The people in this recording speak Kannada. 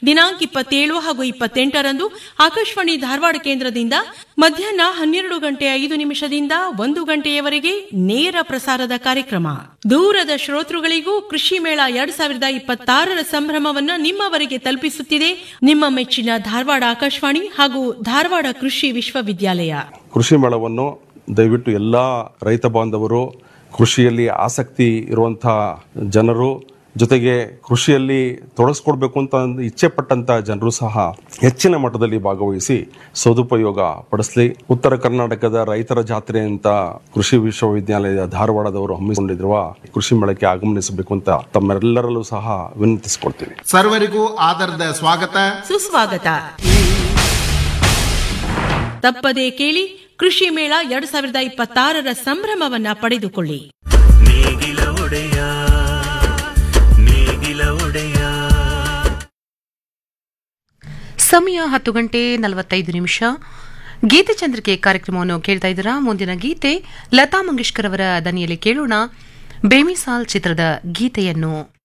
ದಿನಾಂಕ ಇಪ್ಪತ್ತೇಳು ಹಾಗೂ ಇಪ್ಪತ್ತೆಂಟರಂದು ಆಕಾಶವಾಣಿ ಧಾರವಾಡ ಕೇಂದ್ರದಿಂದ ಮಧ್ಯಾಹ್ನ ಹನ್ನೆರಡು ಗಂಟೆ ಐದು ನಿಮಿಷದಿಂದ ಒಂದು ಗಂಟೆಯವರೆಗೆ ನೇರ ಪ್ರಸಾರದ ಕಾರ್ಯಕ್ರಮ ದೂರದ ಶ್ರೋತೃಗಳಿಗೂ ಕೃಷಿ ಮೇಳ ಎರಡ್ ಸಾವಿರದ ಇಪ್ಪತ್ತಾರರ ಸಂಭ್ರಮವನ್ನ ನಿಮ್ಮವರೆಗೆ ತಲುಪಿಸುತ್ತಿದೆ ನಿಮ್ಮ ಮೆಚ್ಚಿನ ಧಾರವಾಡ ಆಕಾಶವಾಣಿ ಹಾಗೂ ಧಾರವಾಡ ಕೃಷಿ ವಿಶ್ವವಿದ್ಯಾಲಯ ಕೃಷಿ ಮೇಳವನ್ನು ದಯವಿಟ್ಟು ಎಲ್ಲ ರೈತ ಬಾಂಧವರು ಕೃಷಿಯಲ್ಲಿ ಆಸಕ್ತಿ ಇರುವಂಥ ಜನರು ಜೊತೆಗೆ ಕೃಷಿಯಲ್ಲಿ ತೊಡಗಿಸ್ಕೊಡ್ಬೇಕು ಅಂತ ಒಂದು ಇಚ್ಛೆ ಪಟ್ಟಂತ ಜನರು ಸಹ ಹೆಚ್ಚಿನ ಮಟ್ಟದಲ್ಲಿ ಭಾಗವಹಿಸಿ ಸದುಪಯೋಗ ಪಡಿಸಲಿ ಉತ್ತರ ಕರ್ನಾಟಕದ ರೈತರ ಜಾತ್ರೆ ಅಂತ ಕೃಷಿ ವಿಶ್ವವಿದ್ಯಾಲಯದ ಧಾರವಾಡದವರು ಹಮ್ಮಿಕೊಂಡಿರುವ ಕೃಷಿ ಮೇಳಕ್ಕೆ ಆಗಮನಿಸಬೇಕು ಅಂತ ತಮ್ಮೆಲ್ಲರಲ್ಲೂ ಸಹ ವಿನಂತಿಸಿಕೊಳ್ತೀನಿ ಸರ್ವರಿಗೂ ಆಧಾರದ ಸ್ವಾಗತ ಸುಸ್ವಾಗತ ತಪ್ಪದೇ ಕೇಳಿ ಕೃಷಿ ಮೇಳ ಎರಡ್ ಸಾವಿರದ ಇಪ್ಪತ್ತಾರರ ಸಂಭ್ರಮವನ್ನ ಪಡೆದುಕೊಳ್ಳಿ ನೇಗಿಲ ಒಡೆಯ ನೇಗಿಲ ಒಡೆಯ ಸಮಯ ಹತ್ತು ಗಂಟೆ ನಲವತ್ತೈದು ನಿಮಿಷ ಗೀತೆ ಚಂದ್ರಿಕೆ ಕಾರ್ಯಕ್ರಮವನ್ನು ಕೇಳ್ತಾ ಇದ್ದೀರಾ ಮುಂದಿನ ಗೀತೆ ಲತಾ ಮಂಗೇಶ್ಕರ್ ಅವರ ದನಿಯಲ್ಲಿ ಕೇಳೋಣ ಬೇಮಿಸಾಲ್ ಚಿತ್ರದ ಗೀತೆಯನ್ನು